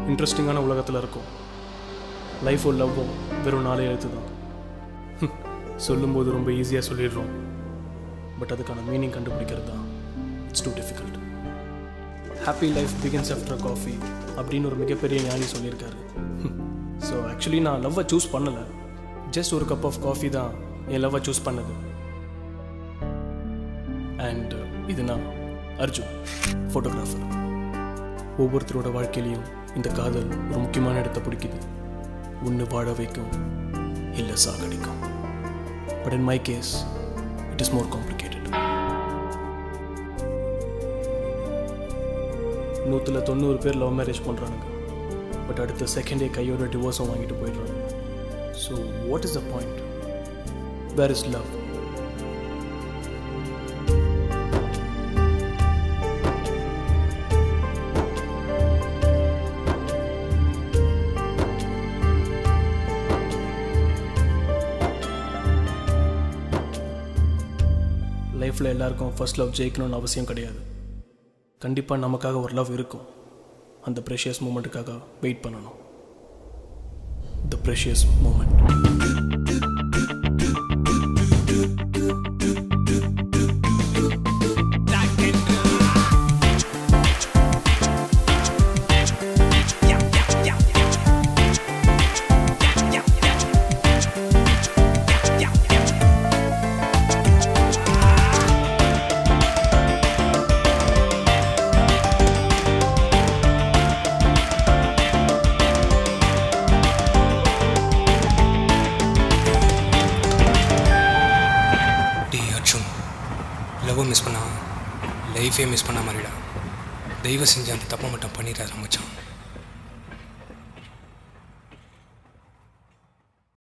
இன்ட்ரெஸ்டிங்கான உலகத்தில் இருக்கும் லைஃபும் லவ்வும் வெறும் நாலு எழுத்து தான் சொல்லும்போது ரொம்ப ஈஸியாக சொல்லிடுறோம் பட் அதுக்கான மீனிங் கண்டுபிடிக்கிறது தான் it's too difficult happy life begins after coffee அப்படின்னு ஒரு மிகப்பெரிய ஞானி சொல்லியிருக்காரு ஸோ ஆக்சுவலி நான் லவ்வை சூஸ் பண்ணலை ஜஸ்ட் ஒரு கப் ஆஃப் காஃபி தான் என் லவ்வை சூஸ் பண்ணது அண்ட் இது நான் அர்ஜுன் ஃபோட்டோகிராஃபர் ஒவ்வொருத்தரோட வாழ்க்கையிலையும் இந்த காதல் ஒரு முக்கியமான இடத்தை பிடிக்குது ஒன்று வாழ வைக்கும் இல்லை சாகடிக்கும் but in my case it is more complicated நூற்றில் தொண்ணூறு பேர் லவ் மேரேஜ் பண்ணுறானுங்க பட் அடுத்த செகண்டே கையோட டிவோர்ஸும் வாங்கிட்டு போயிடுறாங்க so what is the point where is love லைஃப்பில் எல்லாருக்கும் ஃபர்ஸ்ட் லவ் ஜெயிக்கணும்னு அவசியம் கிடையாது கண்டிப்பாக நமக்காக ஒரு லவ் இருக்கும் அந்த ப்ரெஷியஸ் மூமெண்ட்டுக்காக வெயிட் பண்ணணும் த ப்ரெஷியஸ் மூமெண்ட் டி அர்ஜுன் லவ்வை மிஸ் பண்ணா லைஃபே மிஸ் பண்ண மாதிரிடா தெய்வம் செஞ்ச அந்த தப்பை மட்டும் பண்ணிடாத மச்சான்